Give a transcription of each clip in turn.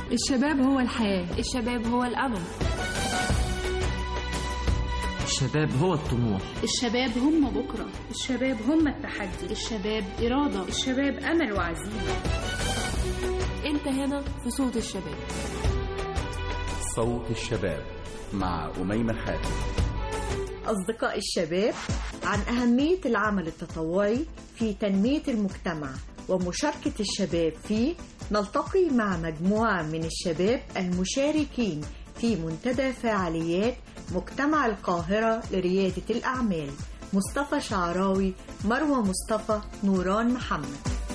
الشباب هو الحياة الشباب هو الأمل الشباب هو الطموح الشباب هم بكرة الشباب هم التحدي الشباب إرادة الشباب أمل وعزيمة أنت هنا في صوت الشباب صوت الشباب مع أميمة حاتم أصدقاء الشباب عن أهمية العمل التطوعي في تنمية المجتمع ومشاركة الشباب فيه نلتقي مع مجموعة من الشباب المشاركين في منتدى فعاليات مجتمع القاهرة لريادة الأعمال مصطفى شعراوي مروة مصطفى نوران محمد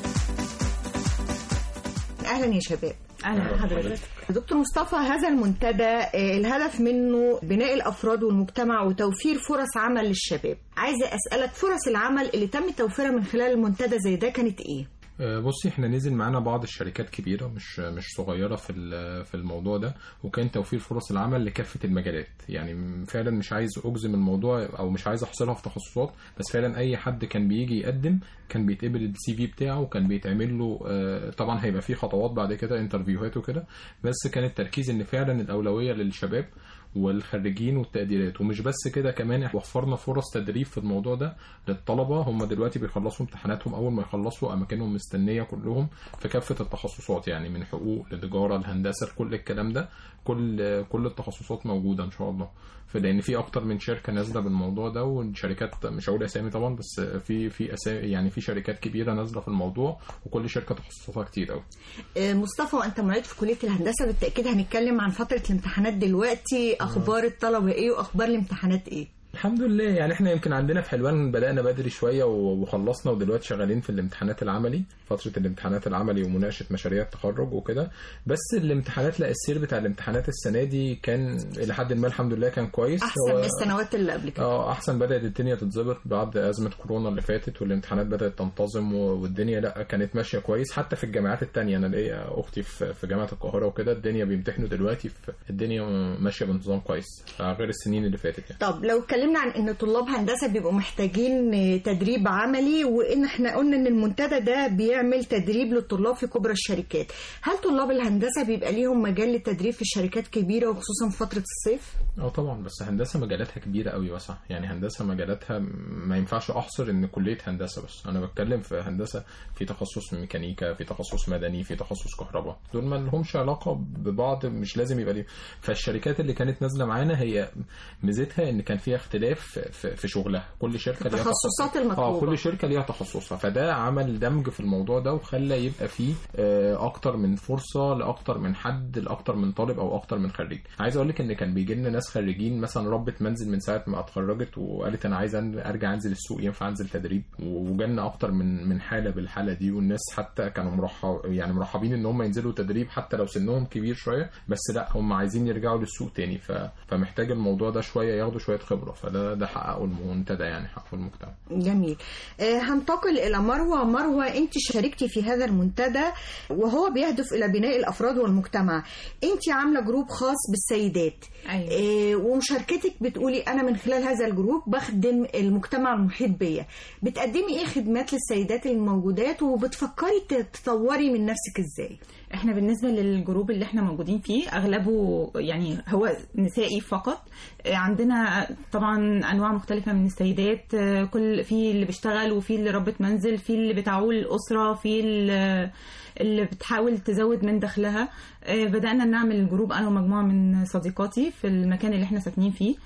أهلا يا شباب أهلا حضرتك دكتور مصطفى هذا المنتدى آه، الهدف منه بناء الافراد والمجتمع وتوفير فرص عمل للشباب عايزه اسالك فرص العمل اللي تم توفيرها من خلال المنتدى زي ده كانت ايه آه، بصي احنا نزل معانا بعض الشركات كبيره مش مش صغيره في ال- في الموضوع ده وكان توفير فرص العمل لكافه المجالات يعني م- فعلا مش عايز اجزم الموضوع او مش عايز احصرها في تخصصات بس فعلا اي حد كان بيجي يقدم كان بيتقبل السي في بتاعه وكان بيتعمل له آه، طبعا هيبقى فيه خطوات بعد كده انترفيوهات وكده بس كان التركيز ان فعلا الاولويه للشباب والخريجين والتقديرات ومش بس كده كمان احنا وفرنا فرص تدريب في الموضوع ده للطلبه هم دلوقتي بيخلصوا امتحاناتهم اول ما يخلصوا اماكنهم مستنيه كلهم في كافه التخصصات يعني من حقوق لتجاره لهندسه كل الكلام ده كل كل التخصصات موجوده ان شاء الله لان في اكتر من شركه نازله بالموضوع ده والشركات مش هقول اسامي طبعا بس في في اسامي يعني في شركات كبيره نازله في الموضوع وكل شركه تخصصاتها كتير قوي آه، مصطفى وانت معيد في كليه الهندسه بالتاكيد هنتكلم عن فتره الامتحانات دلوقتي اخبار الطلبه ايه واخبار الامتحانات ايه الحمد لله يعني احنا يمكن عندنا في حلوان بدأنا بدري شوية و- وخلصنا ودلوقتي شغالين في الامتحانات العملي فترة الامتحانات العملي ومناقشة مشاريع التخرج وكده بس الامتحانات لا السير بتاع الامتحانات السنة دي كان إلى حد ما الحمد لله كان كويس احسن هو- من السنوات اللي قبل كده اه احسن بدات الدنيا تتظبط بعد ازمه كورونا اللي فاتت والامتحانات بدات تنتظم و- والدنيا لا كانت ماشيه كويس حتى في الجامعات التانية انا ليا اختي في في جامعه القاهره وكده الدنيا بيمتحنوا دلوقتي في الدنيا ماشيه بانتظام كويس غير السنين اللي فاتت يعني طب لو اتكلمنا عن ان طلاب هندسه بيبقوا محتاجين تدريب عملي وان احنا قلنا ان المنتدى ده بيعمل تدريب للطلاب في كبرى الشركات هل طلاب الهندسه بيبقى ليهم مجال للتدريب في شركات كبيره وخصوصا في فتره الصيف اه طبعا بس هندسه مجالاتها كبيره قوي واسعه يعني هندسه مجالاتها ما ينفعش احصر ان كليه هندسه بس انا بتكلم في هندسه في تخصص ميكانيكا في تخصص مدني في تخصص كهرباء دول ما لهمش علاقه ببعض مش لازم يبقى ليه فالشركات اللي كانت نازله معانا هي ميزتها ان كان فيها اختلاف في, في شغلها كل شركه ليها التخصصات تخصص. المطلوبة. اه كل شركه ليها تخصصها فده عمل دمج في الموضوع ده وخلى يبقى فيه آه، اكتر من فرصه لاكتر من حد لاكتر من طالب او اكتر من خريج عايز اقول لك ان كان بيجي لنا ناس خريجين مثلا ربة منزل من ساعه ما اتخرجت وقالت انا عايز أن- ارجع انزل السوق ينفع انزل تدريب وجالنا اكتر من من حاله بالحاله دي والناس حتى كانوا مرحب يعني مرحبين ان هم ينزلوا تدريب حتى لو سنهم كبير شويه بس لا هم عايزين يرجعوا للسوق تاني ف... فمحتاج الموضوع ده شويه ياخدوا شويه خبره فده ده حققه المنتدى يعني حققه المجتمع جميل آه، هنتقل إلى مروة مروة أنت شاركتي في هذا المنتدى وهو بيهدف إلى بناء الأفراد والمجتمع أنت عاملة جروب خاص بالسيدات أيوة. آه، ومشاركتك بتقولي أنا من خلال هذا الجروب بخدم المجتمع المحيط بيا بتقدمي إيه خدمات للسيدات الموجودات وبتفكري تطوري من نفسك إزاي احنا بالنسبه للجروب اللي احنا موجودين فيه اغلبه يعني هو نسائي فقط اه، عندنا طبعا انواع مختلفه من السيدات اه، كل في اللي بيشتغل وفي اللي ربة منزل في اللي بتعول اسره في اللي اللي بتحاول تزود من دخلها اه، بدأنا نعمل جروب أنا ومجموعة من صديقاتي في المكان اللي احنا ساكنين فيه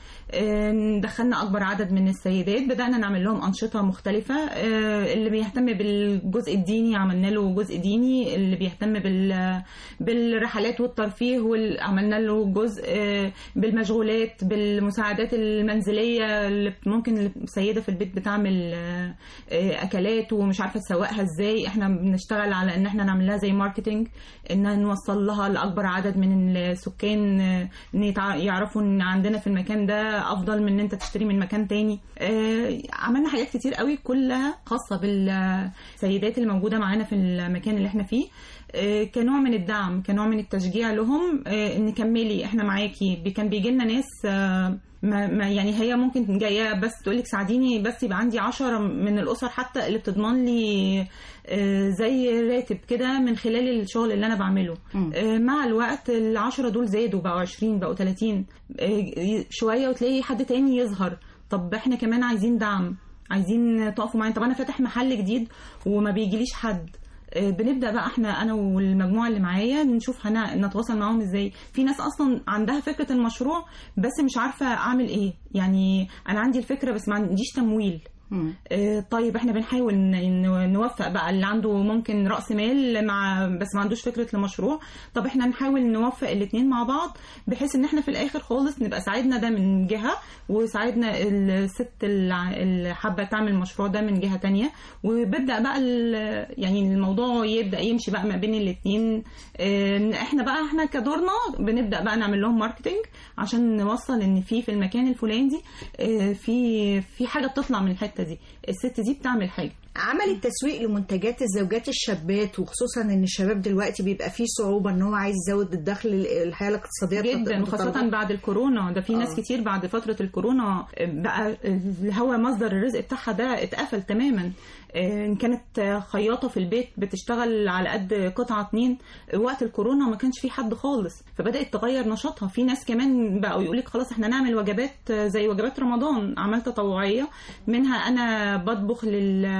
اه، دخلنا أكبر عدد من السيدات بدأنا نعمل لهم أنشطة مختلفة اه، اللي بيهتم بالجزء الديني عملنا له جزء ديني اللي بيهتم بال بالرحلات والترفيه وعملنا له جزء اه، بالمشغولات بالمساعدات المنزلية اللي ممكن السيدة في البيت بتعمل اه، اه، أكلات ومش عارفة تسوقها ازاي احنا بنشتغل على ان احنا نعمل لها زي ماركتينج ان نوصل لها لاكبر عدد من السكان اه، ان يتع- يعرفوا ان عندنا في المكان ده افضل من ان انت تشتري من مكان تاني اه، عملنا حاجات كتير قوي كلها خاصة بالسيدات اللي موجودة معانا في المكان اللي احنا فيه آه، كنوع من الدعم كنوع من التشجيع لهم آه، ان كملي احنا معاكي بي- كان بيجي لنا ناس آه، ما ما يعني هي ممكن جايه بس تقول لك ساعديني بس يبقى عندي عشرة من الاسر حتى اللي بتضمن لي آه، زي راتب كده من خلال الشغل اللي انا بعمله آه، مع الوقت العشرة دول زادوا بقوا 20 بقوا 30 آه، شويه وتلاقي حد تاني يظهر طب احنا كمان عايزين دعم عايزين تقفوا معانا طب انا فاتح محل جديد وما بيجيليش حد آه، بنبدا بقى احنا انا والمجموعه اللي معايا نشوف هنا نتواصل معاهم ازاي في ناس اصلا عندها فكره المشروع بس مش عارفه اعمل ايه يعني انا عندي الفكره بس ما عنديش تمويل آه، طيب احنا بنحاول ن- ن- نوفق بقى اللي عنده ممكن راس مال مع بس ما عندوش فكره المشروع طب احنا نحاول نوفق الاثنين مع بعض بحيث ان احنا في الاخر خالص نبقى ساعدنا ده من جهه وساعدنا الست الع- اللي حابه تعمل المشروع ده من جهه تانية وببدا بقى ال- يعني الموضوع يبدا يمشي بقى ما بين الاثنين احنا بقى احنا كدورنا بنبدا بقى نعمل لهم ماركتنج عشان نوصل ان في في المكان الفلاني دي آه، في في حاجه بتطلع من الحته دي الست دي بتعمل حاجه عمل التسويق لمنتجات الزوجات الشابات وخصوصا ان الشباب دلوقتي بيبقى فيه صعوبه ان هو عايز يزود الدخل الحياه الاقتصاديه جدا وخاصة بعد الكورونا ده في ناس آه. كتير بعد فترة الكورونا بقى اللي هو مصدر الرزق بتاعها ده اتقفل تماما آه، ان كانت خياطة في البيت بتشتغل على قد قطعة اتنين وقت الكورونا ما كانش في حد خالص فبدأت تغير نشاطها في ناس كمان بقوا يقولك خلاص احنا نعمل وجبات زي وجبات رمضان اعمال تطوعية منها انا بطبخ لل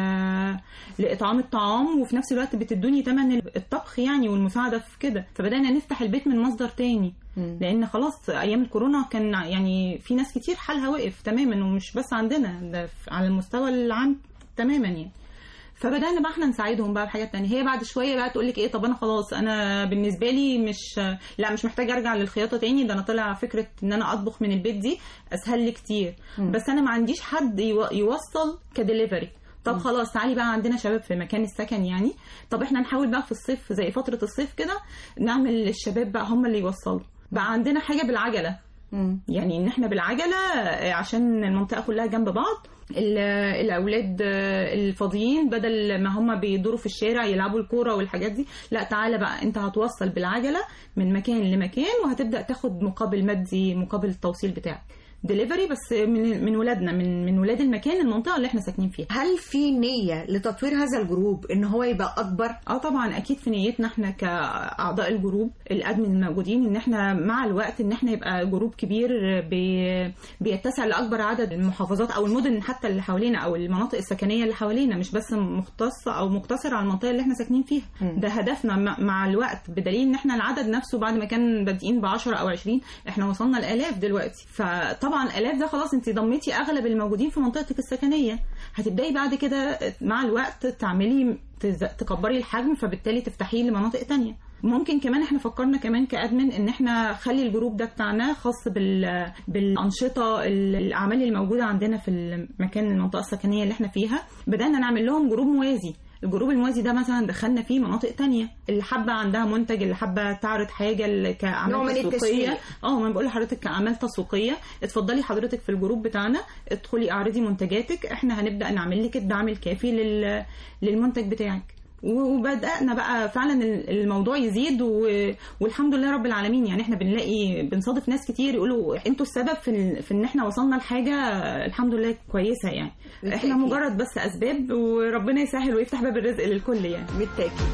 لإطعام الطعام وفي نفس الوقت بتدوني تمن الطبخ يعني والمساعدة في كده فبدأنا نفتح البيت من مصدر تاني لان خلاص ايام الكورونا كان يعني في ناس كتير حالها وقف تماما ومش بس عندنا ده في- على المستوى العام تماما يعني فبدانا بقى احنا نساعدهم بقى بحاجات تانية هي بعد شويه بقى تقول لك ايه طب انا خلاص انا بالنسبه لي مش لا مش محتاجه ارجع للخياطه تاني ده انا طلع فكره ان انا اطبخ من البيت دي اسهل لي كتير بس انا ما عنديش حد يو- يوصل كدليفري طب خلاص تعالي بقى عندنا شباب في مكان السكن يعني طب احنا نحاول بقى في الصيف زي فتره الصيف كده نعمل الشباب بقى هم اللي يوصلوا بقى عندنا حاجه بالعجله يعني ان احنا بالعجله آه، عشان المنطقه كلها جنب بعض ال- الاولاد آه، الفاضيين بدل ما هم بيدوروا في الشارع يلعبوا الكوره والحاجات دي لا تعالى بقى انت هتوصل بالعجله من مكان لمكان وهتبدا تاخد مقابل مادي مقابل التوصيل بتاعك دليفري بس من من ولادنا من من ولاد المكان المنطقه اللي احنا ساكنين فيها هل في نيه لتطوير هذا الجروب ان هو يبقى اكبر اه طبعا اكيد في نيتنا احنا كاعضاء الجروب الادمن الموجودين ان احنا مع الوقت ان احنا يبقى جروب كبير بي بيتسع لاكبر عدد المحافظات او المدن حتى اللي حوالينا او المناطق السكنيه اللي حوالينا مش بس مختصه او مقتصر على المنطقه اللي احنا ساكنين فيها ده هدفنا مع- مع الوقت بدليل ان احنا العدد نفسه بعد ما كان بادئين ب 10 او 20 احنا وصلنا لالاف دلوقتي فطبعا الاف ده خلاص انت ضميتي اغلب الموجودين في منطقتك السكنيه هتبداي بعد كده مع الوقت تعملي تز- تكبري الحجم فبالتالي تفتحيه لمناطق تانية ممكن كمان احنا فكرنا كمان كادمن ان احنا خلي الجروب ده بتاعنا خاص بال بالانشطه ال- الاعمال اللي موجوده عندنا في المكان المنطقه السكنيه اللي احنا فيها بدانا نعمل لهم جروب موازي الجروب الموازي ده مثلا دخلنا فيه مناطق تانية اللي حابه عندها منتج اللي حابه تعرض حاجه اللي نوع كاعمال من تسويقيه التسويق. اه ما أنا بقول لحضرتك كاعمال تسويقيه اتفضلي حضرتك في الجروب بتاعنا ادخلي اعرضي منتجاتك احنا هنبدا نعمل لك الدعم الكافي لل... للمنتج بتاعك وبدانا بقى فعلا الموضوع يزيد و... والحمد لله رب العالمين يعني احنا بنلاقي بنصادف ناس كتير يقولوا انتوا السبب في ال... في ان احنا وصلنا لحاجه الحمد لله كويسه يعني احنا بالتأكيد. مجرد بس اسباب وربنا يسهل ويفتح باب الرزق للكل يعني بالتاكيد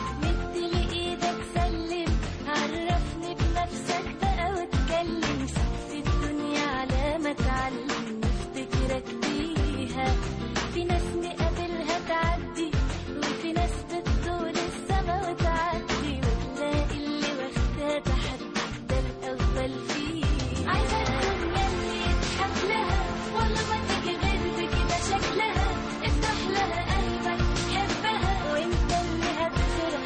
مد لي ايدك سلم عرفني بنفسك بقى واتكلم في الدنيا على ما اتعلم نفتكرك بيها في ناس نقابلها تعدي وفي ناس بتطول السما وتعدي وتلاقي اللي واخدها تحدي ده الاول فيه عايزه الدنيا اللي يضحك لها والله ما تيجي غير بكده شكلها افتح لها قلبك حبها وانت اللي هتفرح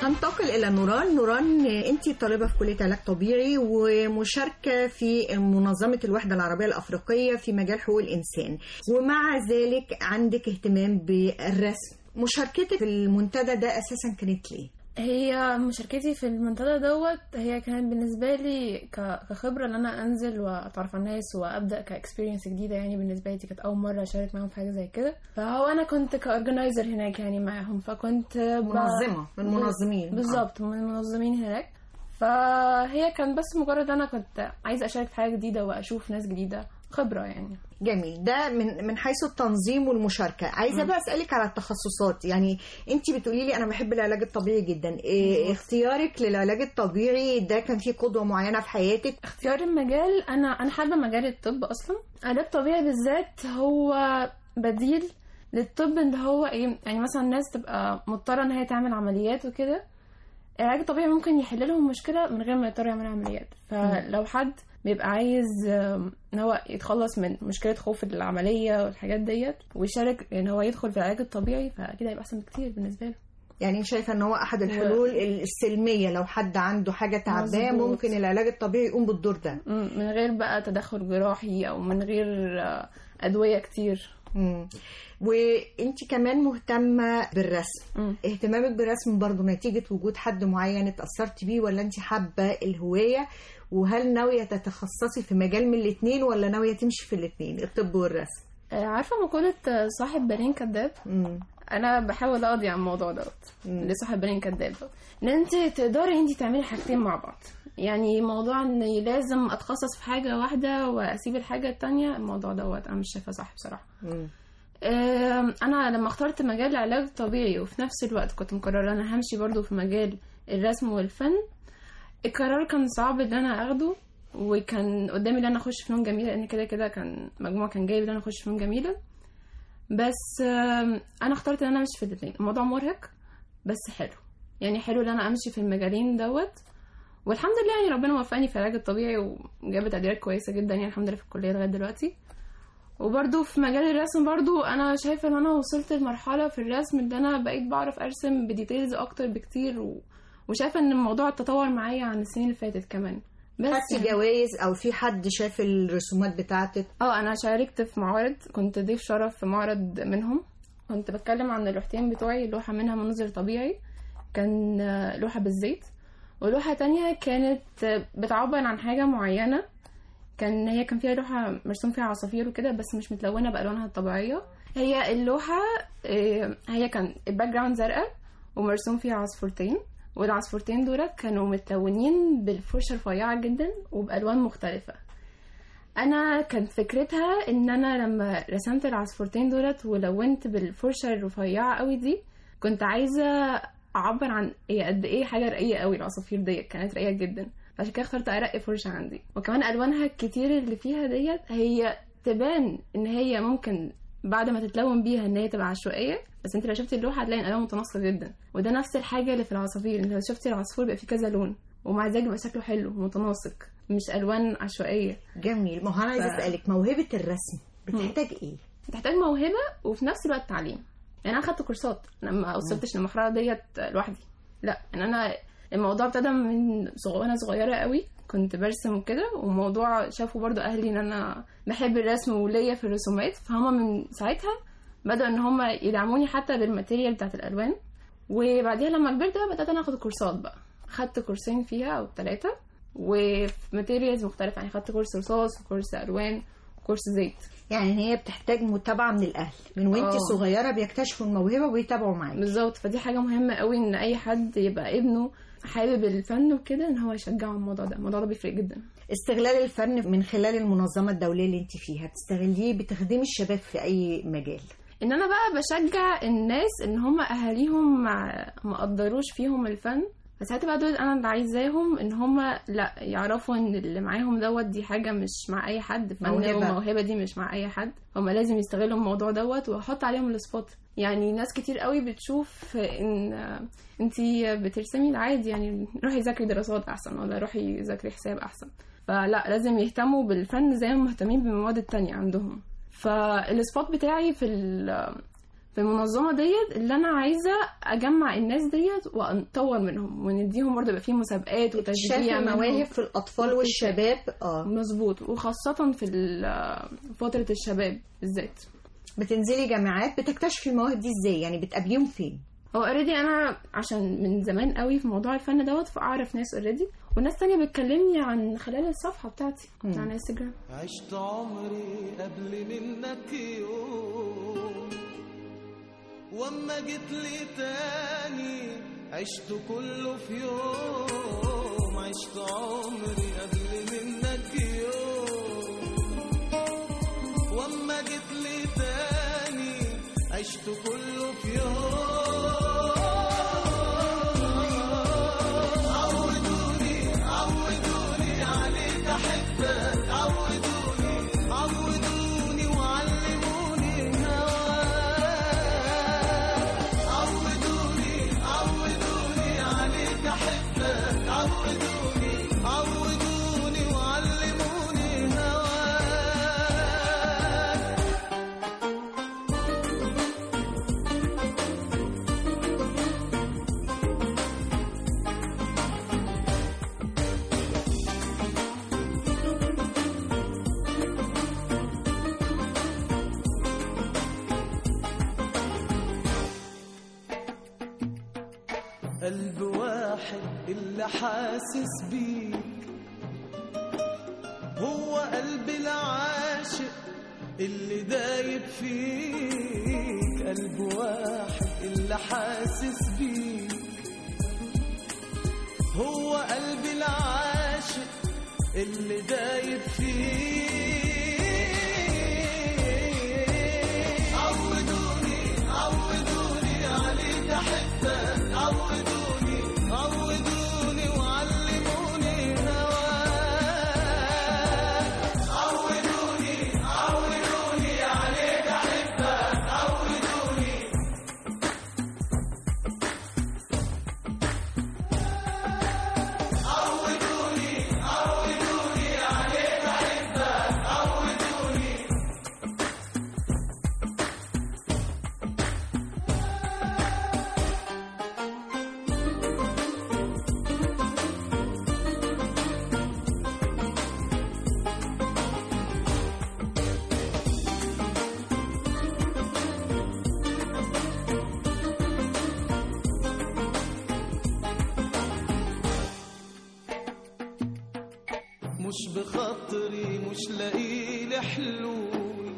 ننتقل إلى نوران نوران أنت طالبة في كلية علاج طبيعي ومشاركة في منظمة الوحدة العربية الأفريقية في مجال حقوق الإنسان ومع ذلك عندك اهتمام بالرسم مشاركتك في المنتدى ده أساسا كانت ليه؟ هي مشاركتي في المنتدى دوت هي كانت بالنسبة لي ك- كخبرة ان انا انزل واتعرف على الناس وابدا كاكسبيرينس جديدة يعني بالنسبة لي دي كانت اول مرة اشارك معاهم في حاجة زي كده فهو انا كنت كاورجنايزر هناك يعني معاهم فكنت ب- منظمة من المنظمين بالظبط من المنظمين هناك فهي كان بس مجرد انا كنت عايزة اشارك في حاجة جديدة واشوف ناس جديدة خبرة يعني جميل ده من من حيث التنظيم والمشاركه عايزه بقى اسالك على التخصصات يعني انت بتقولي لي انا بحب العلاج الطبيعي جدا إيه اختيارك للعلاج الطبيعي ده كان في قدوه معينه في حياتك اختيار المجال انا انا حابه مجال الطب اصلا علاج طبيعي بالذات هو بديل للطب اللي هو ايه يعني مثلا الناس تبقى مضطره ان هي تعمل عمليات وكده العلاج الطبيعي ممكن يحل لهم مشكله من غير ما يضطر يعمل عمليات فلو حد بيبقى عايز آم، ان هو يتخلص من مشكله خوف العمليه والحاجات ديت ويشارك ان هو يدخل في العلاج الطبيعي فاكيد هيبقى احسن بكتير بالنسبه له يعني شايفه ان هو احد الحلول السلميه لو حد عنده حاجه تعباه مظبوط. ممكن العلاج الطبيعي يقوم بالدور ده مم، من غير بقى تدخل جراحي او من غير آه، ادويه كتير مم. وانت كمان مهتمه بالرسم مم. اهتمامك بالرسم برضو نتيجه وجود حد معين اتاثرت بيه ولا انت حابه الهوايه وهل ناويه تتخصصي في مجال من الاثنين ولا ناويه تمشي في الاثنين الطب والرسم آه، عارفه مقوله آه، صاحب بالين كذاب مم. انا بحاول اقضي على الموضوع دوت اللي صاحب بالين كذاب دوت ان انت تقدري انت تعملي حاجتين مع بعض يعني موضوع ان لازم اتخصص في حاجه واحده واسيب الحاجه التانية الموضوع دوت انا مش شايفاه صح بصراحه مم. آم، انا لما اخترت مجال العلاج الطبيعي وفي نفس الوقت كنت مقرره انا همشي برضو في مجال الرسم والفن القرار كان صعب ان انا اخده وكان قدامي ان انا اخش فنون جميله لان كده كده كان مجموع كان جايب ان انا اخش فنون جميله بس آم، انا اخترت ان انا امشي في الاثنين الموضوع مرهق بس حلو يعني حلو ان انا امشي في المجالين دوت والحمد لله يعني ربنا وفقني في العلاج الطبيعي وجابت تقديرات كويسه جدا يعني الحمد لله في الكليه لغايه دلوقتي وبرضو في مجال الرسم برضو انا شايفه ان انا وصلت لمرحله في الرسم ان انا بقيت بعرف ارسم بديتيلز اكتر بكتير و... وشايفه ان الموضوع اتطور معايا عن السنين اللي فاتت كمان بس خدتي يعني- جوائز او في حد شاف الرسومات بتاعتك اه انا شاركت في معارض كنت ضيف شرف في معرض منهم كنت بتكلم عن اللوحتين بتوعي لوحة منها منظر طبيعي كان آه، لوحة بالزيت ولوحة تانية كانت آه، بتعبر عن حاجة معينة كان هي كان فيها لوحة مرسوم فيها عصافير وكده بس مش متلونة بألوانها الطبيعية هي اللوحة آه، هي كان الباك جراوند زرقاء ومرسوم فيها عصفورتين والعصفورتين دول كانوا متلونين بالفرشة رفيعة جدا وبألوان مختلفة انا كانت فكرتها ان انا لما رسمت العصفورتين دولت ولونت بالفرشه الرفيعه قوي دي كنت عايزه اعبر عن هي قد ايه حاجه رقيقه قوي العصافير ديت كانت رقيقه جدا عشان كده اخترت ارق فرشه عندي وكمان الوانها الكتير اللي فيها ديت هي تبان ان هي ممكن بعد ما تتلون بيها ان هي تبقى عشوائيه بس انت لو شفتي اللوحه هتلاقي الالوان متناسقه جدا وده نفس الحاجه اللي في العصافير انت لو شفتي العصفور بيبقى فيه كذا لون ومع ذلك بيبقى شكله حلو ومتناسق مش الوان عشوائيه جميل ما هو انا عايزه ف- اسالك موهبه الرسم بتحتاج ايه بتحتاج موهبه وفي نفس الوقت تعليم يعني انا خدت كورسات انا ما وصلتش للمرحله ديت لوحدي لا ان انا الموضوع ابتدى من صغ- وانا صغيره قوي كنت برسم وكده وموضوع شافوا برضو اهلي ان انا بحب الرسم وليا في الرسومات فهم من ساعتها بدأوا ان هم يدعموني حتى بالماتيريال بتاعت الالوان وبعديها لما كبرت بقى بدأت انا اخد كورسات بقى خدت كورسين فيها او ثلاثه وفي ماتيريالز مختلفه يعني خدت كورس رصاص وكورس الوان وكورس زيت يعني هي بتحتاج متابعه من الاهل من وانت آه. صغيره بيكتشفوا الموهبه وبيتابعوا معاكي بالظبط فدي حاجة مهمة قوي ان اي حد يبقى ابنه حابب الفن وكده ان هو يشجعه على الموضوع ده الموضوع ده بيفرق جدا استغلال الفن من خلال المنظمه الدوليه اللي انت فيها بتستغليه بتخدمي الشباب في اي مجال ان انا بقى بشجع الناس ان هم اهاليهم ما ما قدروش فيهم الفن فساعتها بقى دول انا اللي عايزاهم ان هم لا يعرفوا ان اللي معاهم دوت دي حاجه مش مع اي حد فن موهبة. وموهبه دي مش مع اي حد هم لازم يستغلوا الموضوع دوت واحط عليهم السبوت يعني ناس كتير قوي بتشوف ان انتي بترسمي عادي يعني روحي ذاكري دراسات احسن ولا روحي ذاكري حساب احسن فلا لازم يهتموا بالفن زي ما مهتمين بالمواد التانية عندهم فالسبوت بتاعي في ال- في المنظمه ديت اللي انا عايزه اجمع الناس ديت واطور منهم ونديهم برضه يبقى في مسابقات شاف وتشجيع منهم. المواهب في الاطفال والشباب اه مظبوط وخاصه في ال- فتره الشباب بالذات بتنزلي جامعات بتكتشفي المواهب دي ازاي يعني بتقابليهم فين هو اوريدي انا عشان من زمان قوي في موضوع الفن دوت فاعرف ناس اوريدي وناس تانية بتكلمني عن خلال الصفحه بتاعتي على انستجرام عشت عمري قبل منك يوم واما جيت لي تاني عشت كله في يوم عشت عمري قبل منك يوم واما جيت لي تاني عشت كله في يوم عودوني عودوني عليك احبك عودوني عودوني وعلموني هواك عودوني عودوني عليك احبك عودوني عودوني وعلموني هواك قلب واحد اللي حاسس بيك هو قلب العاشق اللي دايب فيك قلب واحد اللي حاسس بيك هو قلب العاشق اللي دايب فيك عودوني عودوني عليك احبك عودوني عودوني وعلموني هواك عودوني عودوني عليك احبك عودوني عودوني عودوني عليك احبك عودوني مش بخاطري مش لاقيلي حلول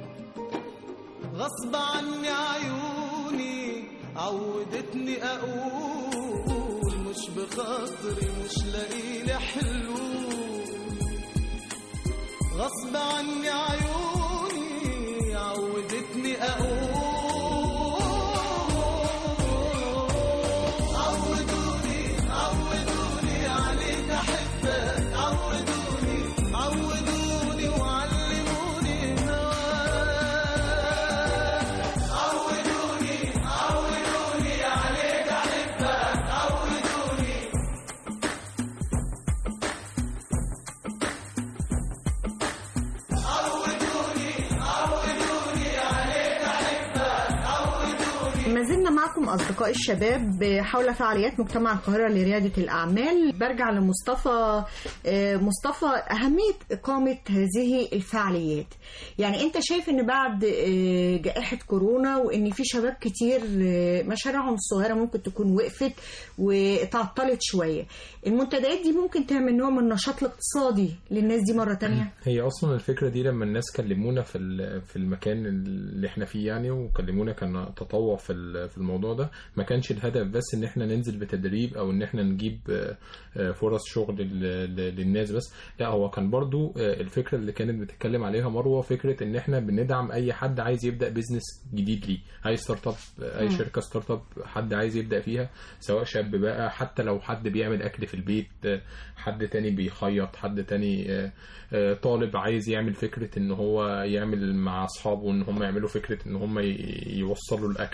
غصب عني عيوني عودتني اقول مش بخاطري مش لاقيلي حلول غصب عني عيوني عودتني اقول عودوني عودوني عليك احبك عودوني عودوني وعلموني هواك عودوني عودوني عليك احبك عودوني عودوني عودوني عليك احبك عودوني ما زلنا معكم أصدقاء الشباب حول فعاليات مجتمع القاهرة لريادة الأعمال برجع لمصطفى آه، مصطفى أهمية إقامة هذه الفعاليات يعني أنت شايف أن بعد آه، جائحة كورونا وأن في شباب كتير آه، مشاريعهم الصغيرة ممكن تكون وقفت وتعطلت شوية المنتديات دي ممكن تعمل نوع من النشاط الاقتصادي للناس دي مرة تانية هي اصلا الفكره دي لما الناس كلمونا في ال- في المكان اللي احنا فيه يعني وكلمونا كان تطوع في ال- في الموضوع ده ما كانش الهدف بس ان احنا ننزل بتدريب او ان احنا نجيب آه، آه، فرص شغل لل- لل- للناس بس لا هو كان برضو آه، الفكره اللي كانت بتتكلم عليها مروه فكره ان احنا بندعم اي حد عايز يبدا بيزنس جديد ليه اي ستارت اب اي مم. شركه ستارت اب حد عايز يبدا فيها سواء شاب بقى حتى لو حد بيعمل اكل في البيت آه، حد تاني بيخيط حد تاني آه، آه، طالب عايز يعمل فكره ان هو يعمل مع اصحابه ان هم يعملوا فكره ان هم ي- يوصلوا الاكل والحاجات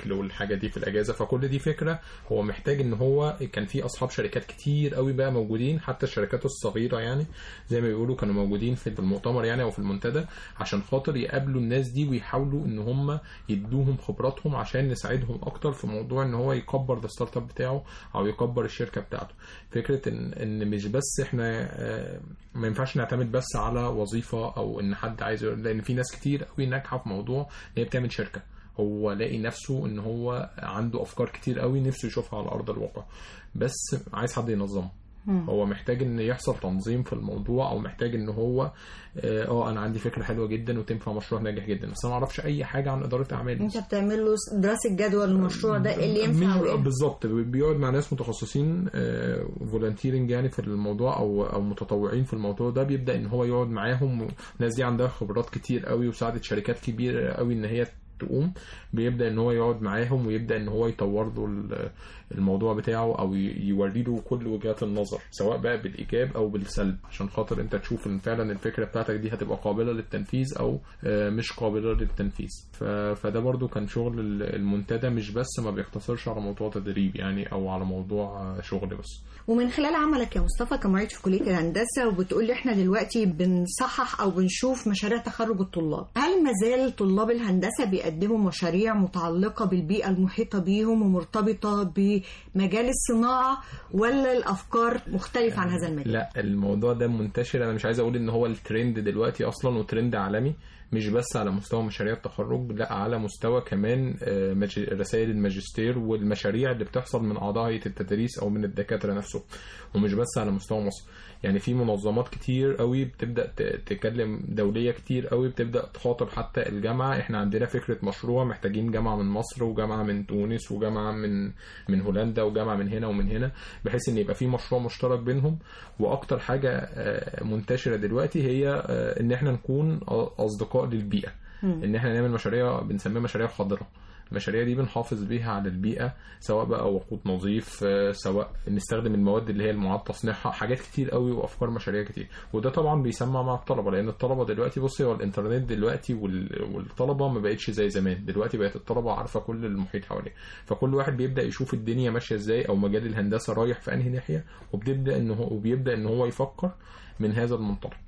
الحاجه دي في الاجازه فكل دي فكره هو محتاج ان هو كان في اصحاب شركات كتير قوي بقى موجودين حتى الشركات الصغيره يعني زي ما بيقولوا كانوا موجودين في المؤتمر يعني او في المنتدى عشان خاطر يقابلوا الناس دي ويحاولوا ان هم يدوهم خبراتهم عشان نساعدهم اكتر في موضوع ان هو يكبر الستارت اب بتاعه او يكبر الشركه بتاعته فكره ان ان مش بس احنا آه، ما ينفعش نعتمد بس على وظيفه او ان حد عايز لان في ناس كتير قوي ناجحه في موضوع ان هي بتعمل شركه هو لاقي نفسه ان هو عنده افكار كتير قوي نفسه يشوفها على ارض الواقع بس عايز حد ينظمه هو محتاج ان يحصل تنظيم في الموضوع او محتاج ان هو اه آه، انا عندي فكره حلوه جدا وتنفع مشروع ناجح جدا بس انا ما اعرفش اي حاجه عن اداره اعمال انت بتعمل له دراسه جدوى للمشروع ده إيه اللي ينفع مين- وإيه بالظبط بيقعد مع ناس متخصصين فولنتيرنج يعني في الموضوع او او متطوعين في الموضوع ده بيبدا ان هو يقعد معاهم الناس دي عندها خبرات كتير قوي وساعدت شركات كبيره قوي ان هي تقوم بيبدا ان هو يقعد معاهم ويبدا ان هو يطور له ال- الموضوع بتاعه او ي- يوري له كل وجهات النظر سواء بقى بالايجاب او بالسلب عشان خاطر انت تشوف ان فعلا الفكره بتاعتك دي هتبقى قابله للتنفيذ او آه، مش قابله للتنفيذ ف- فده برضو كان شغل ال- المنتدى مش بس ما بيقتصرش على موضوع تدريب يعني او على موضوع آه، شغل بس ومن خلال عملك يا مصطفى كمعيد في كليه الهندسه وبتقول لي احنا دلوقتي بنصحح او بنشوف مشاريع تخرج الطلاب هل ما زال طلاب الهندسه بيقدموا مشاريع متعلقه بالبيئه المحيطه بيهم ومرتبطه بمجال الصناعه ولا الافكار مختلفه عن هذا المجال لا الموضوع ده منتشر انا مش عايز اقول ان هو الترند دلوقتي اصلا وترند عالمي مش بس على مستوى مشاريع التخرج لا على مستوى كمان آه، مج- رسائل الماجستير والمشاريع اللي بتحصل من اعضاء هيئه التدريس او من الدكاتره نفسهم ومش بس على مستوى مصر يعني في منظمات كتير قوي بتبدا ت- تكلم دوليه كتير قوي بتبدا تخاطب حتى الجامعه احنا عندنا فكره مشروع محتاجين جامعه من مصر وجامعه من تونس وجامعه من من هولندا وجامعه من هنا ومن هنا بحيث ان يبقى في مشروع مشترك بينهم واكتر حاجه آه، منتشره دلوقتي هي آه، ان احنا نكون اصدقاء للبيئه ان احنا نعمل مشاريع بنسميها مشاريع خضراء المشاريع دي بنحافظ بيها على البيئة سواء بقى وقود نظيف آه، سواء نستخدم المواد اللي هي المعاد تصنيعها حاجات كتير قوي وأفكار مشاريع كتير وده طبعا بيسمع مع الطلبة لأن الطلبة دلوقتي بصي هو الإنترنت دلوقتي وال- والطلبة ما بقتش زي زمان دلوقتي بقت الطلبة عارفة كل المحيط حواليه فكل واحد بيبدأ يشوف الدنيا ماشية ازاي أو مجال الهندسة رايح في أنهي ناحية وبتبدأ إن هو وبيبدأ إن هو يفكر من هذا المنطلق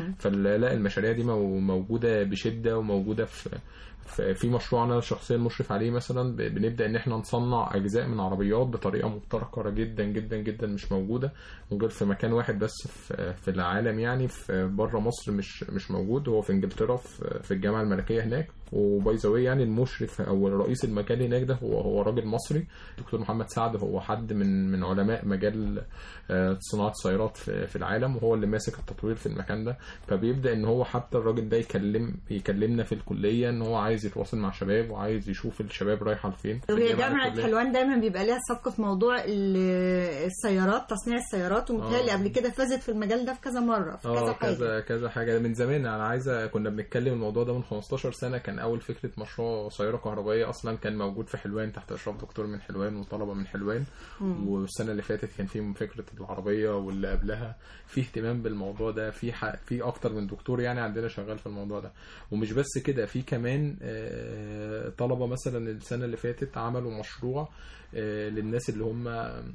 فلا المشاريع دي مو- موجوده بشده وموجوده في في- في مشروع انا شخصيا مشرف عليه مثلا ب- بنبدا ان احنا نصنع اجزاء من عربيات بطريقه مبتكره جدا جدا جدا مش موجوده موجود في مكان واحد بس في في العالم يعني في بره مصر مش مش موجود هو في انجلترا في في الجامعه الملكيه هناك وباي ذا يعني المشرف او رئيس المكان هناك ده هو هو راجل مصري دكتور محمد سعد هو حد من من علماء مجال آه، صناعه السيارات في في العالم وهو اللي ماسك التطوير في المكان ده فبيبدا ان هو حتى الراجل ده يكلم يكلمنا في الكليه ان هو عايز يتواصل مع شباب وعايز يشوف الشباب رايحه لفين في وهي الجامعة جامعة الكلية. حلوان دايما بيبقى ليها سبق في موضوع ال- السيارات تصنيع السيارات ومتهيألي آه. قبل كده فازت في المجال ده في كذا مرة في كذا اه حاجة كذا كذا حاجه من زمان انا عايزه كنا بنتكلم الموضوع ده من 15 سنه كان اول فكره مشروع سياره كهربائيه اصلا كان موجود في حلوان تحت اشراف دكتور من حلوان وطلبه من حلوان مم. والسنه اللي فاتت كان في فكره العربيه واللي قبلها في اهتمام بالموضوع ده في ح... في اكتر من دكتور يعني عندنا شغال في الموضوع ده ومش بس كده في كمان آه، طلبه مثلا السنه اللي فاتت عملوا مشروع آه، للناس اللي هم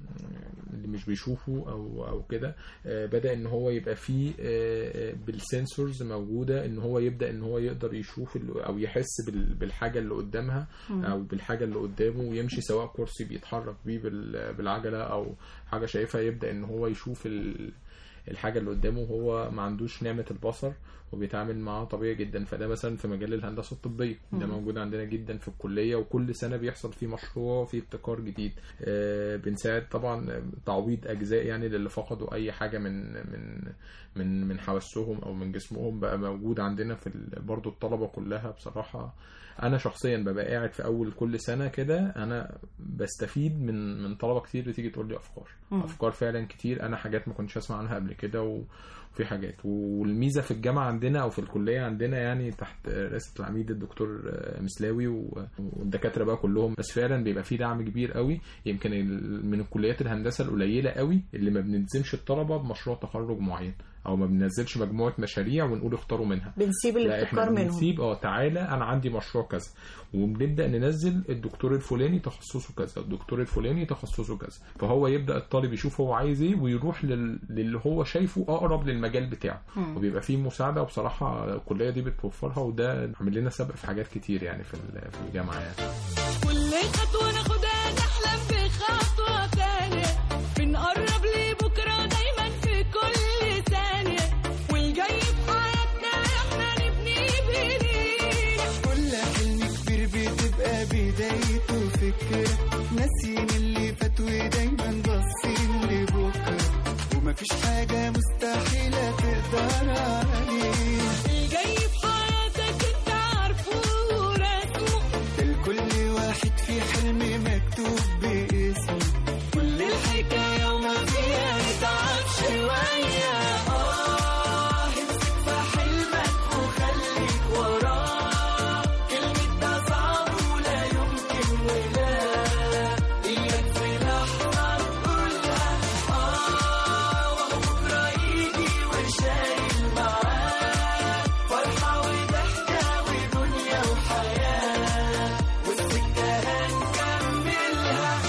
اللي مش بيشوفوا او او كده آه، بدا ان هو يبقى فيه آه، آه، بالسنسورز موجوده ان هو يبدا ان هو يقدر يشوف ال- او يحس بال- بالحاجه اللي قدامها مم. او بالحاجه اللي قدامه ويمشي سواء كرسي بيتحرك بيه بال- بالعجله او حاجه شايفها يبدا ان هو يشوف ال- الحاجه اللي قدامه وهو ما عندوش نعمه البصر وبيتعامل معاها طبيعي جدا فده مثلا في مجال الهندسه الطبيه ده مم. موجود عندنا جدا في الكليه وكل سنه بيحصل فيه مشروع فيه ابتكار جديد آه، بنساعد طبعا تعويض اجزاء يعني للي فقدوا اي حاجه من من من من حواسهم او من جسمهم بقى موجود عندنا في ال- برضو الطلبه كلها بصراحه انا شخصيا ببقى قاعد في اول كل سنه كده انا بستفيد من من طلبه كتير بتيجي تقول لي افكار مم. افكار فعلا كتير انا حاجات ما كنتش اسمع عنها قبل كده و- وفي حاجات والميزه في الجامعه عندنا او في الكليه عندنا يعني تحت رئاسه العميد الدكتور آه، مسلاوي و- والدكاتره بقى كلهم بس فعلا بيبقى في دعم كبير قوي يمكن ال- من الكليات الهندسه القليله قوي اللي ما بنلزمش الطلبه بمشروع تخرج معين او ما بننزلش مجموعه مشاريع ونقول اختاروا منها بنسيب لا الابتكار احنا منهم بنسيب اه تعالى انا عندي مشروع كذا وبنبدا ننزل الدكتور الفلاني تخصصه كذا الدكتور الفلاني تخصصه كذا فهو يبدا الطالب يشوف هو عايز ايه ويروح لل... للي هو شايفه اقرب للمجال بتاعه مم. وبيبقى فيه مساعده وبصراحه الكليه دي بتوفرها وده عامل لنا سبق في حاجات كتير يعني في ال- في الجامعه يعني كل خطوة ناخدها نحلم بخطوة تانية بنقرب لبكرة دايما في كل ثانية والجاي في حياتنا احنا نبني بايدينا كل حلم كبير بتبقى بدايته فكرة ناسيين اللي فات ودايما باصين لبكرة ومفيش حاجة مستحيلة تقدر عليها الجاي في حياتك انت عارفه ورسمه ده لكل واحد في حلم مكتوب باسمه كل الحكاية وما فيها نتعب شوية اه امسك في حلمك وخليك وراه كلمة ده صعب ولا يمكن ولا إياك في لحظة تقولها اه وبكرة يجي وشايل معاه فرحة وضحكة ودنيا وحياة والسكة هنكملها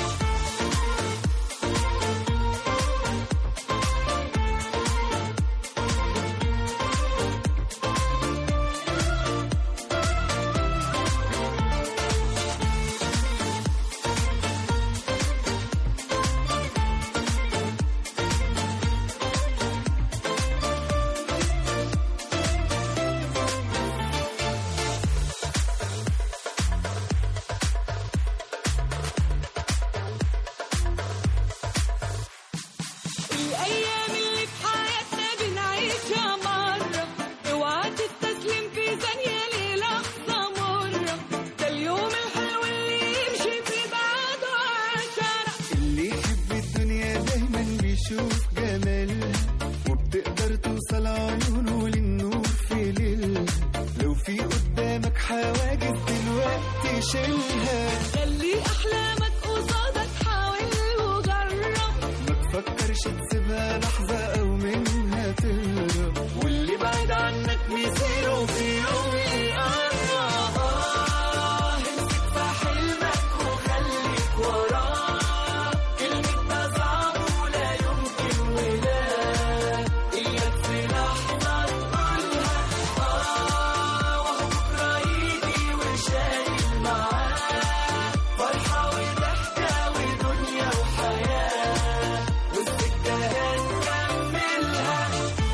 الأيام اللي في حياتنا بنعيشها مرة اوعى تستسلم في ثانية للحظة مرة ده اليوم الحلو اللي يمشي في بعده عشرة اللي يحب الدنيا دايما بيشوف جمالها وبتقدر توصل عيونه للنور في ليلها لو في قدامك حواجز دلوقتي شيلها خلي أحلامك قصادك حاول وجرب ما تفكرش تسيبها لحظة أو منها تهرب واللي بعيد عنك مصيره في يوم يقرب آه، امسك في حلمك وخليك وراه كلمة ده صعب ولا يمكن ولا إياك في لحظة تقولها آه وهو بكرة يجي وشايل معاه فرحة وضحكة ودنيا وحياة والسكة هنكملها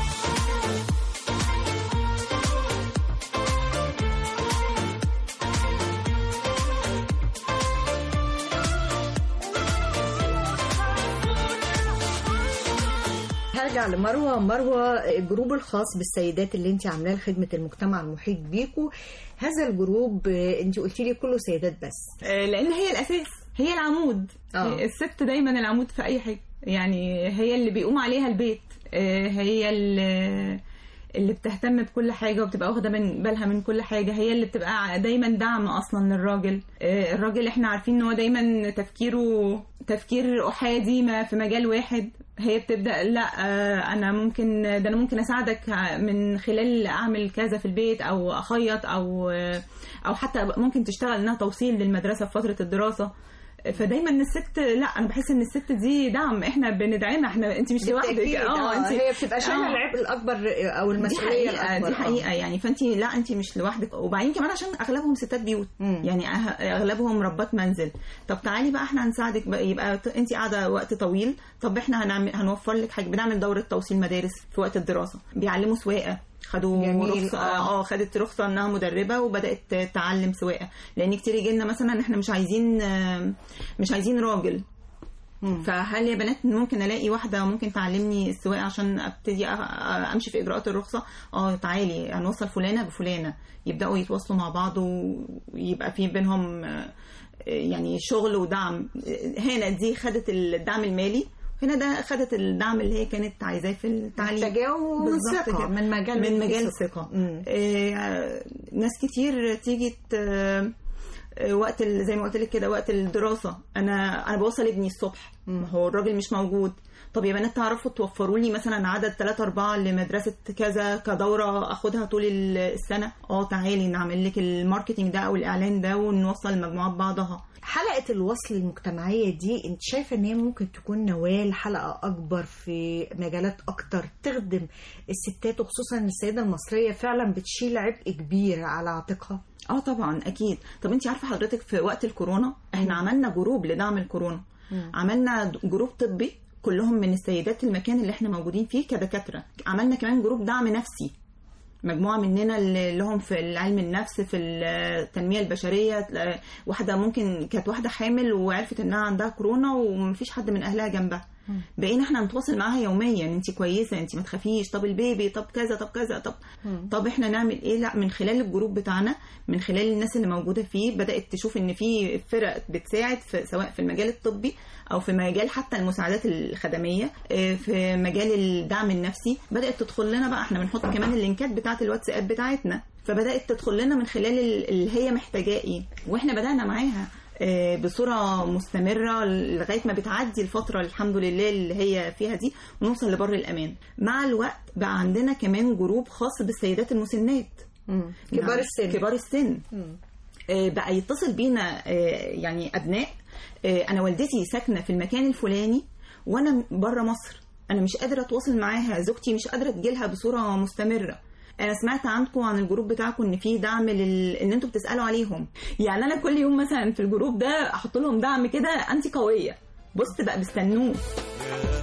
هرجع لمروه مروه الجروب الخاص بالسيدات اللي انت عاملاه لخدمه المجتمع المحيط بيكو هذا الجروب آه، انت قلتي لي كله سيدات بس آه، لان هي الاساس هي العمود آه. الست دايما العمود في اي حاجه يعني هي اللي بيقوم عليها البيت آه، هي اللي اللي بتهتم بكل حاجه وبتبقى واخده من بالها من كل حاجه هي اللي بتبقى دايما دعم اصلا للراجل آه، الراجل احنا عارفين ان هو دايما تفكيره تفكير احادي ما في مجال واحد هي بتبدا لا آه، انا ممكن ده انا ممكن اساعدك من خلال اعمل كذا في البيت او اخيط او آه، او حتى ممكن تشتغل انها توصيل للمدرسه في فتره الدراسه فدايما الست لا انا بحس ان الست دي دعم احنا بندعمها احنا انت مش لوحدك بالتأكيد، آه، انت هي بتبقى شايله آه. العبء الاكبر او المسؤوليه دي حقيقة الاكبر دي آه. حقيقة يعني فانت لا انت مش لوحدك وبعدين كمان عشان اغلبهم ستات بيوت يعني أه- اغلبهم ربات منزل طب تعالي بقى احنا هنساعدك بقى يبقى ت- انت قاعدة وقت طويل طب احنا هنعمل هنوفر لك حاجة بنعمل دورة توصيل مدارس في وقت الدراسة بيعلموا سواقة خدوا جميل، رخصة آه. اه خدت رخصة انها مدربة وبدأت تعلم سواقة لان كتير يجي لنا مثلا احنا مش عايزين آه، مش عايزين راجل فهل يا بنات ممكن الاقي واحده ممكن تعلمني السواقه عشان ابتدي أ- أ- امشي في اجراءات الرخصه اه تعالي هنوصل فلانه بفلانه يبداوا يتواصلوا مع بعض ويبقى في بينهم آه، يعني شغل ودعم هنا دي خدت الدعم المالي هنا ده خدت الدعم اللي هي كانت عايزاه في التعليم محتاجاه ومن بالظبط ثقة، كده. من مجال من فيه مجال ثقة. ثقه آه، ناس كتير تيجي ت- آه، وقت ال- زي ما قلت لك كده وقت الدراسه انا انا بوصل ابني الصبح ما هو الراجل مش موجود طب يا بنات تعرفوا توفروا لي مثلا عدد 3 4 لمدرسه كذا كدوره اخدها طول ال- السنه اه تعالي نعمل لك الماركتينج ده او الاعلان ده ونوصل المجموعات بعضها حلقة الوصل المجتمعية دي انت شايفة ان هي ممكن تكون نواة لحلقة اكبر في مجالات اكتر تخدم الستات وخصوصا السيدة المصرية فعلا بتشيل عبء كبير على عاتقها اه طبعا اكيد طب انت عارفه حضرتك في وقت الكورونا احنا عملنا جروب لدعم الكورونا عملنا جروب طبي كلهم من السيدات المكان اللي احنا موجودين فيه كدكاتره عملنا كمان جروب دعم نفسي مجموعه مننا اللي لهم في علم النفس في التنميه البشريه واحده ممكن كانت واحده حامل وعرفت انها عندها كورونا ومفيش حد من اهلها جنبها بقينا احنا نتواصل معاها يوميا انت كويسه انت ما تخافيش طب البيبي طب كذا طب كذا طب طب احنا نعمل ايه لا من خلال الجروب بتاعنا من خلال الناس اللي موجوده فيه بدات تشوف ان في فرق بتساعد في سواء في المجال الطبي او في مجال حتى المساعدات الخدميه اه، في مجال الدعم النفسي بدات تدخل لنا بقى احنا بنحط كمان اللينكات بتاعه الواتساب بتاعتنا فبدات تدخل لنا من خلال ال- اللي هي محتاجاه ايه واحنا بدانا معاها آه، بصوره مستمره لغايه ما بتعدي الفتره الحمد لله اللي هي فيها دي ونوصل لبر الامان مع الوقت بقى عندنا كمان جروب خاص بالسيدات المسنات كبار نعم، السن. كبار السن آه، بقى يتصل بينا آه، يعني ابناء آه، انا والدتي ساكنه في المكان الفلاني وانا بره مصر انا مش قادره اتواصل معاها زوجتي مش قادره تجيلها بصوره مستمره انا سمعت عنكم عن الجروب بتاعكم ان في دعم لل... ان انتوا بتسالوا عليهم يعني انا كل يوم مثلا في الجروب ده احط لهم دعم كده انت قويه بص بقى بيستنوه يا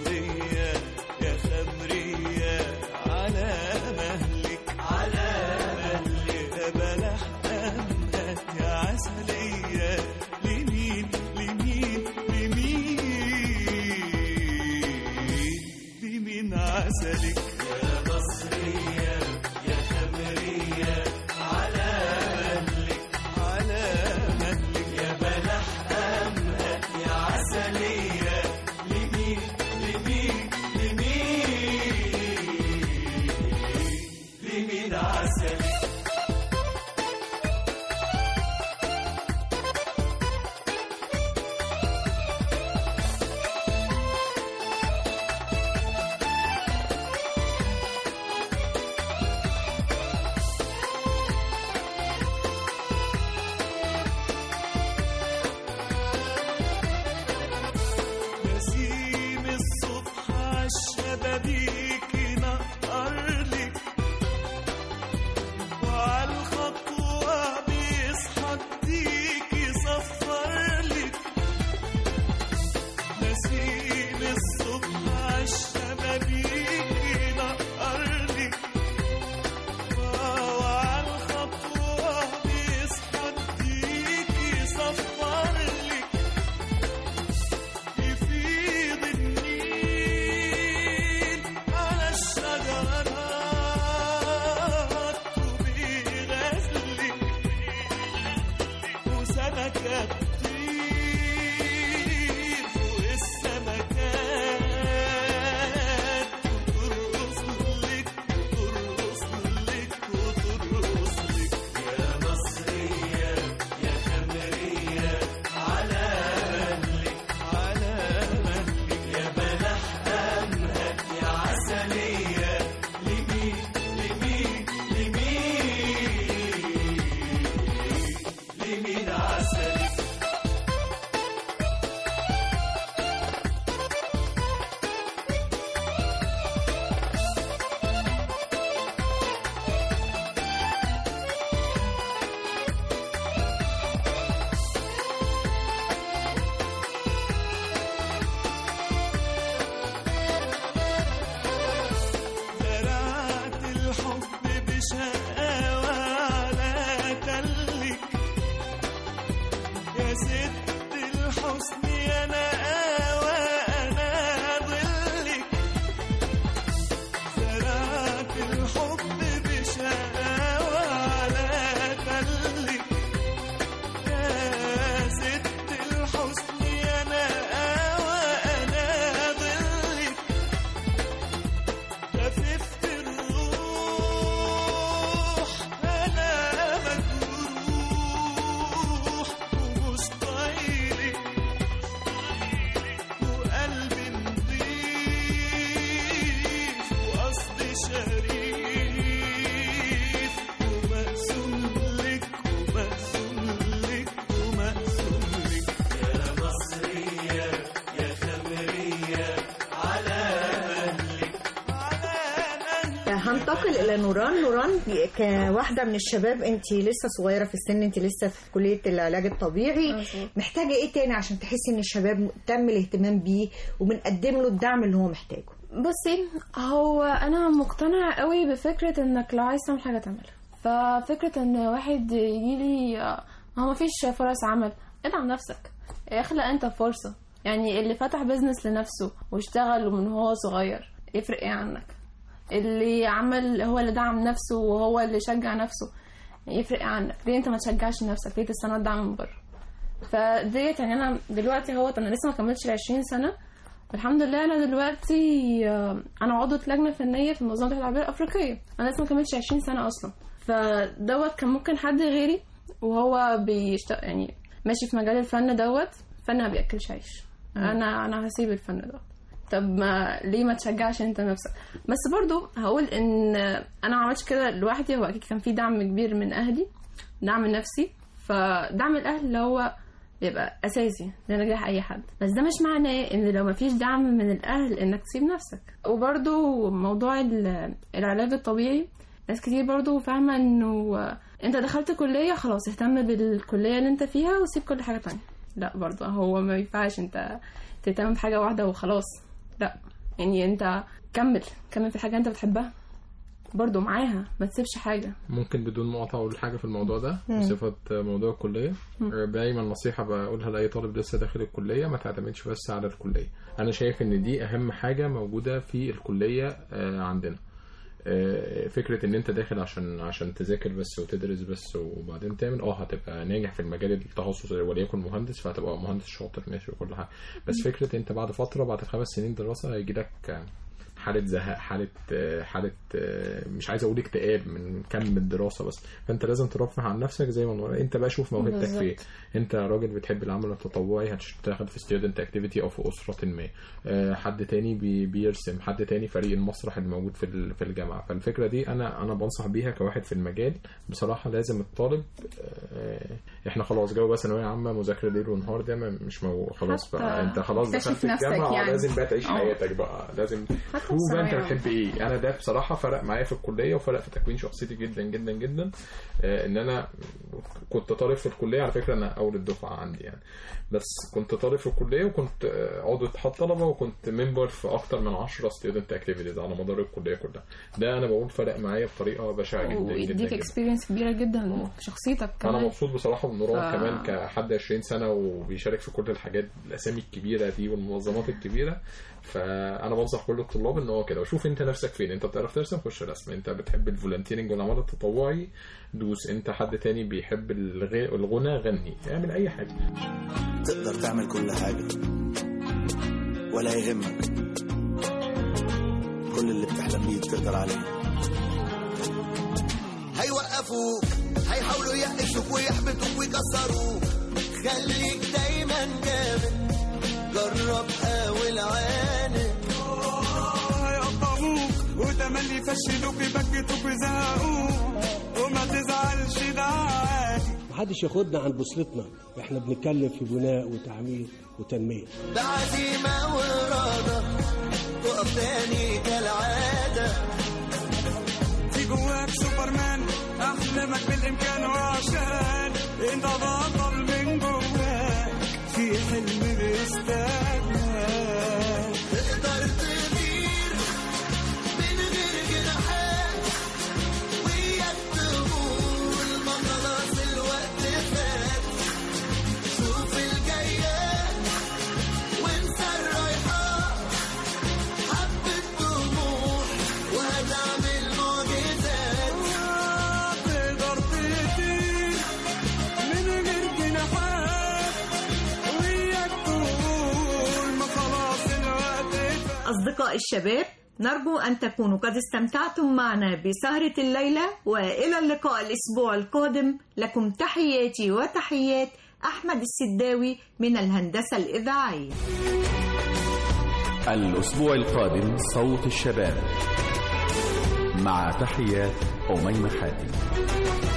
مصرية يا خمرية على مهلك على مهلك يا بلح أمك يا عسلية لمين لمين لمين لمين عسلك يا مصرية يا خمرية على مهلك على مهلك يا بلح أمك يا عسلية لمين لمين لمين لمين عسلك نسيم الصبح عالشبابيك ينقرلك وعالخطوة بيصحى الديك يصفرلك نسيم الصبح عالشبابيك ينقرلك وعالخطوة بيصحى الديك يصفرلك يفيض النيل على الشجرات وبيغزلك وسمكة تطير فوق السمكات وترقص لك وترقص لك وترقص لك يا مصرية يا خمرية على مهلك على مهلك يا بلح أمهك يا عسلية لمين لمين لمين لمين عسلك زرعت الحب بشقاوة على تلك يا ست الحسن يا نقاوة أنا ظلك زرعت الحب بشقاوة على تلك يا ست الحسن يا نقاوة أنا ظلك خففت الروح أنا مجروح انتقل الى نوران نوران كواحده من الشباب انت لسه صغيره في السن انت لسه في كليه العلاج الطبيعي محتاجه ايه تاني عشان تحسي ان الشباب تم الاهتمام بيه وبنقدم له الدعم اللي هو محتاجه بصي هو انا مقتنعه قوي بفكره انك لو عايز تعمل حاجه تعملها ففكره ان واحد يجيلي آه، هو مفيش فرص عمل ادعم نفسك اخلق انت فرصه يعني اللي فتح بيزنس لنفسه واشتغل من هو صغير يفرق ايه عنك اللي عمل هو اللي دعم نفسه وهو اللي شجع نفسه يفرق ايه عنك ليه انت ما تشجعش نفسك ليه تستنى الدعم من بره فديت يعني انا دلوقتي هو انا لسه ما كملتش ال 20 سنه الحمد لله انا دلوقتي آه، انا عضوة لجنه فنيه في منظمه العربيه الافريقيه انا لسه ما كملتش 20 سنه اصلا فدوت كان ممكن حد غيري وهو بيشتغل يعني ماشي في مجال الفن دوت فن ما بياكلش عيش مم. انا انا هسيب الفن دوت طب ما ليه ما تشجعش انت نفسك بس برضو هقول ان انا ما عملتش كده لوحدي هو اكيد كان في دعم كبير من اهلي دعم نفسي فدعم الاهل اللي هو بيبقى اساسي لنجاح اي حد بس ده مش معناه ان لو مفيش دعم من الاهل انك تسيب نفسك وبرضو موضوع ال- العلاج الطبيعي ناس كتير برضو فاهمة انه انت دخلت كلية خلاص اهتم بالكلية اللي انت فيها وسيب كل حاجة تانية لا برضو هو ما ينفعش انت تهتم بحاجة واحدة وخلاص لا يعني انت كمل كمل في حاجة انت بتحبها برضو معاها ما تسيبش حاجة ممكن بدون مقاطعة أقول حاجة في الموضوع ده مم. بصفة موضوع الكلية مم. دايما نصيحة بقولها لأي طالب لسه داخل الكلية ما تعتمدش بس على الكلية أنا شايف إن دي أهم حاجة موجودة في الكلية آه، عندنا آه، فكرة إن أنت داخل عشان عشان تذاكر بس وتدرس بس وبعدين تعمل أه هتبقى ناجح في المجال التخصص وليكن مهندس فهتبقى مهندس شاطر ماشي وكل حاجة بس فكرة أنت بعد فترة بعد خمس سنين دراسة هيجيلك آه، حالة زهق حالة آه، حالة آه، مش عايز أقول اكتئاب من كم الدراسة بس فأنت لازم ترفه عن نفسك زي ما نقول أنت بقى شوف موهبتك بالظبط. فين أنت راجل بتحب العمل التطوعي هتشتغل في ستودنت اكتيفيتي أو في أسرة ما آه، حد تاني بي بيرسم حد تاني فريق المسرح اللي موجود في ال- في الجامعة فالفكرة دي أنا أنا بنصح بيها كواحد في المجال بصراحة لازم الطالب آه، احنا خلاص جو بقى ثانوية عامة مذاكرة ليل ونهار ده ما- مش مو خلاص حتى بقى انت خلاص اكتشف دخلت نفسك الجامعة يعني. لازم بقى تعيش اه. حياتك بقى لازم حتى شوف بقى انت الثانوية بتحب ايه انا ده بصراحه فرق معايا في الكليه وفرق في تكوين شخصيتي جدا جدا جدا آه، ان انا كنت طالب في الكليه على فكره انا اول الدفعه عندي يعني بس كنت طالب في الكليه وكنت آه، عضو اتحاد طلبه وكنت ممبر في اكتر من 10 ستودنت اكتيفيتيز على مدار الكليه كلها ده انا بقول فرق معايا بطريقه بشعه جدا جدا ويديك جدا اكسبيرينس كبيرة جدا في شخصيتك انا كمان مبسوط بصراحه بنوران ف- كمان كحد 20 سنه وبيشارك في كل الحاجات الاسامي الكبيره دي والمنظمات الكبيره فانا بنصح كل الطلاب ان هو كده وشوف انت نفسك فين انت بتعرف ترسم خش رسم انت بتحب الفولنتيرنج والعمل التطوعي دوس انت حد تاني بيحب الغ- الغنى غني اعمل اي حاجه تقدر تعمل كل حاجة ولا يهمك كل اللي بتحلم بيه تقدر عليه هيوقفوك هيحاولوا يقشوك ويحبطوك ويكسروك خليك دايما جامد جرب حاول عاند هيقطعوك وتملي يفشلوك يبكتوك ويزهقوك وما تزعلش ده عادي محدش ياخدنا عن بوصلتنا احنا بنتكلم في بناء وتعمير وتنميه بعزيمة وإرادة تقف تاني كالعادة في جواك سوبرمان احلامك بالامكان وعشان انت بطل من جواك في حلم بيستناك تقدر تطير من غير جناحات وياك تقول ما خلاص الوقت فات شوف الجايات وانسى الرايحات حبة طموح وهتعمل معجزات تقدر تطير من غير جناحات وياك تقول ما خلاص الوقت فات أصدقاء الشباب نرجو أن تكونوا قد استمتعتم معنا بسهرة الليلة وإلى اللقاء الأسبوع القادم لكم تحياتي وتحيات أحمد السداوي من الهندسة الإذاعية الأسبوع القادم صوت الشباب مع تحيات أميمة حاتم